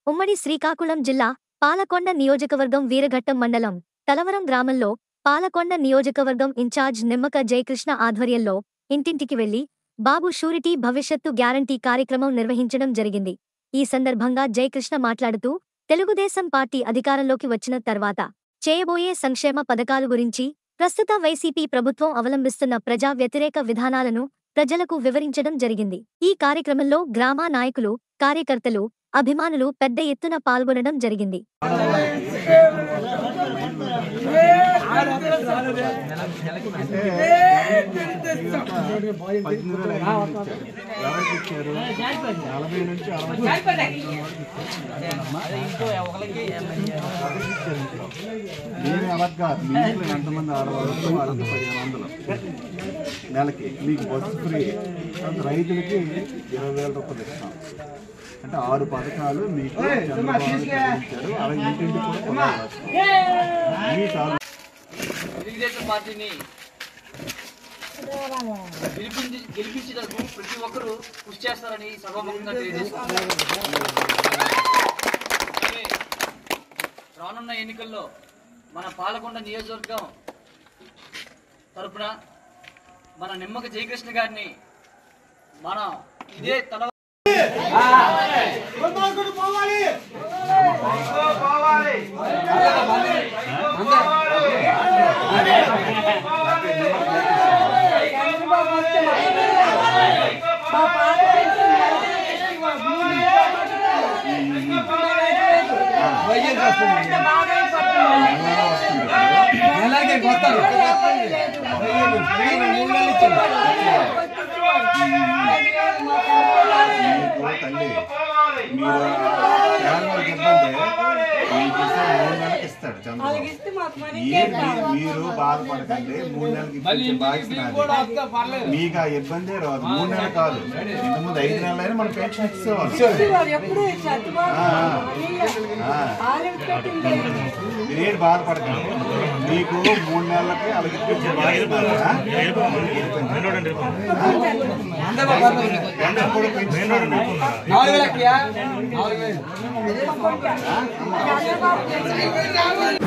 ఉమ్మడి శ్రీకాకుళం జిల్లా పాలకొండ నియోజకవర్గం వీరఘట్టం మండలం తలవరం గ్రామంలో పాలకొండ నియోజకవర్గం ఇన్ఛార్జ్ నిమ్మక జయకృష్ణ ఆధ్వర్యంలో ఇంటింటికి వెళ్లి బాబు షూరిటీ భవిష్యత్తు గ్యారంటీ కార్యక్రమం నిర్వహించడం జరిగింది ఈ సందర్భంగా జయకృష్ణ మాట్లాడుతూ తెలుగుదేశం పార్టీ అధికారంలోకి వచ్చిన తర్వాత చేయబోయే సంక్షేమ పథకాలు గురించి ప్రస్తుత వైసీపీ ప్రభుత్వం అవలంబిస్తున్న ప్రజా వ్యతిరేక విధానాలను ప్రజలకు వివరించడం జరిగింది ఈ కార్యక్రమంలో గ్రామ నాయకులు కార్యకర్తలు అభిమానులు పెద్ద ఎత్తున పాల్గొనడం జరిగింది ఎవరికి ఇచ్చారు నలభై నుంచి అరవై నేను ఎవరికి కాదు మీ ఇంట్లో ఎంతమంది ఆడవాళ్ళు వాళ్ళకి పదిహేను వందలు నెలకి మీకు బస్సు ఫ్రీ రైతులకి ఇరవై వేల రూపాయలు ఇస్తాం అంటే ఆరు పథకాలు మీకు చంద్రబాబు ఇచ్చారు అలాగే ఇంటింటికి కూడా పొలాలు వేస్తాం. మీ చాలు తెలుగుదేశం పార్టీని గెలిపించి గెలిపించేందుకు ప్రతి ఒక్కరూ కృషి చేస్తారని సభాముఖంగా తెలియజేస్తున్నారు అలాగే రానున్న ఎన్నికల్లో మన పాలకొండ నియోజకవర్గం తరపున మన నిమ్మక జయకృష్ణ గారిని మన ఇదే తల మీకు తల్లి మీరు పేదవాళ్ళకి ఇబ్బంది మీకు ఇస్తే మూడు నెలలకు ఇస్తాడు చంద్రబాబు ఏంటి మీరు బాధపడకండి మూడు నెలలకి ఇప్పించే బాధ్యత నాది. మీకు ఆ ఇబ్బందే రాదు మూడు నెలలు కాదు ఇంతకుముందు ఐదు నెలలు అయినా మనం పెన్షన్ ఇచ్చేవాళ్ళం ఎప్పుడు ఆ, ఆ. మీరేం బాధపడకండి మీకు మూడు నెలలకి అలాగే ఇప్పించే బాధ్యత నాది. పెన్షన్ కూడా పెంచుతారు మీకు. చంద్రబాబు